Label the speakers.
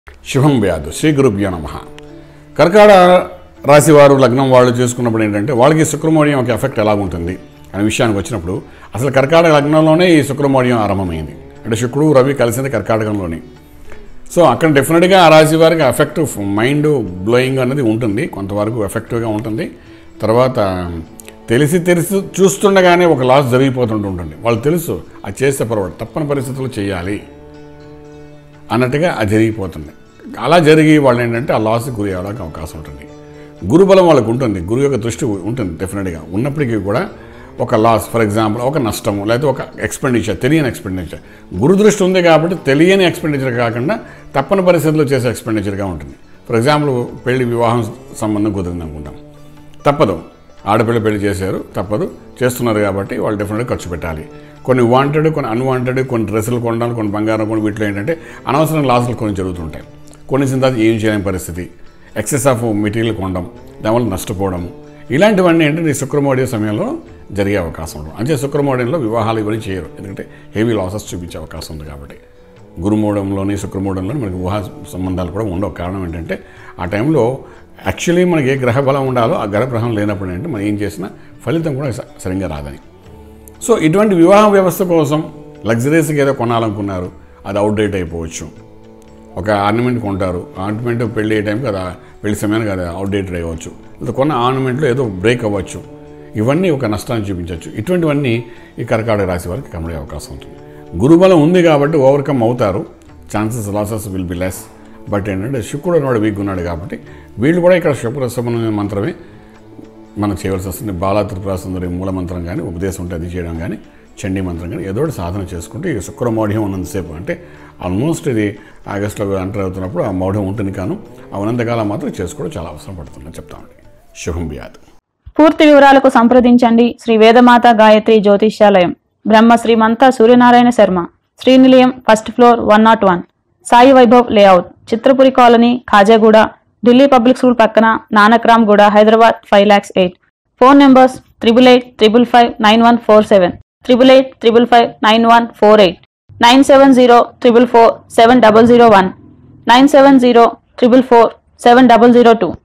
Speaker 1: శుభం వ్యాధు శ్రీ గురుభ్యో నమ కర్కాట రాశి వారు లగ్నం వాళ్ళు చేసుకున్నప్పుడు ఏంటంటే వాళ్ళకి శుక్రమౌర్యం ఒక ఎఫెక్ట్ ఎలా ఉంటుంది అనే విషయానికి వచ్చినప్పుడు అసలు కర్కాటక లగ్నంలోనే ఈ శుక్రమౌర్యం ఆరంభమైంది అంటే శుక్రుడు రవి కలిసింది కర్కాటకంలోనే సో అక్కడ డెఫినెట్గా ఆ రాశి వారికి ఎఫెక్ట్ మైండ్ బ్లోయింగ్ అనేది ఉంటుంది కొంతవరకు ఎఫెక్టివ్గా ఉంటుంది తర్వాత తెలిసి తెలిసి చూస్తుండగానే ఒక లాస్ జరిగిపోతుంటుంటుంది వాళ్ళు తెలుసు అది చేస్తే పర్వాలేదు తప్పని పరిస్థితుల్లో చేయాలి అన్నట్టుగా అది జరిగిపోతుంది అలా జరిగి వాళ్ళు ఏంటంటే ఆ లాస్ గురి అవ్వడానికి అవకాశం ఉంటుంది గురుబలం వాళ్ళకు ఉంటుంది గురువు యొక్క దృష్టి ఉంటుంది డెఫినెట్గా ఉన్నప్పటికీ కూడా ఒక లాస్ ఫర్ ఎగ్జాంపుల్ ఒక నష్టము లేకపోతే ఒక ఎక్స్పెండిచర్ తెలియని ఎక్స్పెండిచర్ గురు దృష్టి ఉంది కాబట్టి తెలియని ఎక్స్పెండిచర్ కాకుండా తప్పని పరిస్థితుల్లో చేసే ఎక్స్పెండిచర్గా ఉంటుంది ఫర్ ఎగ్జాంపుల్ పెళ్లి వివాహం సంబంధం కుదిరింది అనుకుంటాం తప్పదు ఆడపిల్ల పెళ్లి చేశారు తప్పదు చేస్తున్నారు కాబట్టి వాళ్ళు డెఫినెట్గా ఖర్చు పెట్టాలి కొన్ని వాంటెడ్ కొన్ని అన్వాంటెడ్ కొన్ని డ్రెస్సులు కొనడాలు కొన్ని బంగారం కొన్ని వీటిలో ఏంటంటే అనవసరం లాసులు కొన్ని జరుగుతుంటాయి కొన్ని తర్వాత ఏం చేయలేని పరిస్థితి ఎక్సెస్ ఆఫ్ మెటీరియల్ కొనడం దానివల్ల నష్టపోవడము ఇలాంటివన్నీ ఏంటంటే ఈ శుక్రమోడీ సమయంలో జరిగే అవకాశం ఉంటుంది అంటే శుక్రమోడీలో వివాహాలు ఇవన్నీ చేయరు ఎందుకంటే హెవీ లాసెస్ చూపించే అవకాశం ఉంది కాబట్టి గురుమూఢంలోని శుక్రమూఢంలోని మనకి వివాహ సంబంధాలు కూడా ఉండవు కారణం ఏంటంటే ఆ టైంలో యాక్చువల్లీ మనకి ఏ గ్రహ బలం ఉండాలో ఆ గ్రహ గ్రహం లేనప్పుడు ఏంటంటే మనం ఏం చేసినా ఫలితం కూడా స- సరిగ్గా రాదని సో ఇటువంటి వివాహ వ్యవస్థ కోసం లగ్జరీస్గా ఏదో కొనాలనుకున్నారు అది అవుట్డేట్ అయిపోవచ్చు ఒక ఆర్నమెంట్ కొంటారు ఆర్నమెంట్ పెళ్లి అయ్యే టైంకి అది పెళ్లి సమయానికి అది అవుట్డేటెడ్ అయ్యవచ్చు లేదా కొన్న ఆర్నమెంట్లో ఏదో బ్రేక్ అవ్వచ్చు ఇవన్నీ ఒక నష్టాన్ని చూపించవచ్చు ఇటువంటివన్నీ ఈ కర్కాటక రాశి వారికి కనబడే అవకాశం ఉంటుంది గురుబలం ఉంది కాబట్టి ఓవర్కమ్ అవుతారు chances losses will be less but ఏంటంటే శుక్రుడు ఉన్నాడు వీక్ ఉన్నాడు కాబట్టి వీళ్ళు కూడా ఇక్కడ శుక్ర సంబంధమైన మంత్రమే మనం చేయవలసి వస్తుంది బాలా త్రిపుర సుందరి మూల మంత్రం కానీ ఉపదేశం ఉంటే అది చేయడం కానీ చండీ మంత్రం కానీ ఏదో ఒకటి సాధన చేసుకుంటే ఈ శుక్రమౌఢ్యం ఉన్నంతసేపు అంటే ఆల్మోస్ట్ ఇది ఆగస్టులో ఎంటర్ అవుతున్నప్పుడు ఆ మౌఢ్యం ఉంటుంది కాను ఆ ఉన్నంతకాలం మాత్రం చేసుకోవడం చాలా అవసరం పడుతుందని చెప్తామండి శుభం బియాద్
Speaker 2: పూర్తి వివరాలకు సంప్రదించండి శ్రీ వేదమాత గాయత్రి జ్యోతిష్యాలయం Brahma Srimantha Suryanarayana Sharma Srinilayam first floor one not one Sai Vaibhav layout Chitrapuri colony Khajaguda Delhi public school పక్కన Nanakramguda Hyderabad five lakhs eight phone numbers triple eight triple five nine one four seven triple eight triple five nine one four eight nine seven zero triple four seven double zero one nine seven zero triple four seven double zero two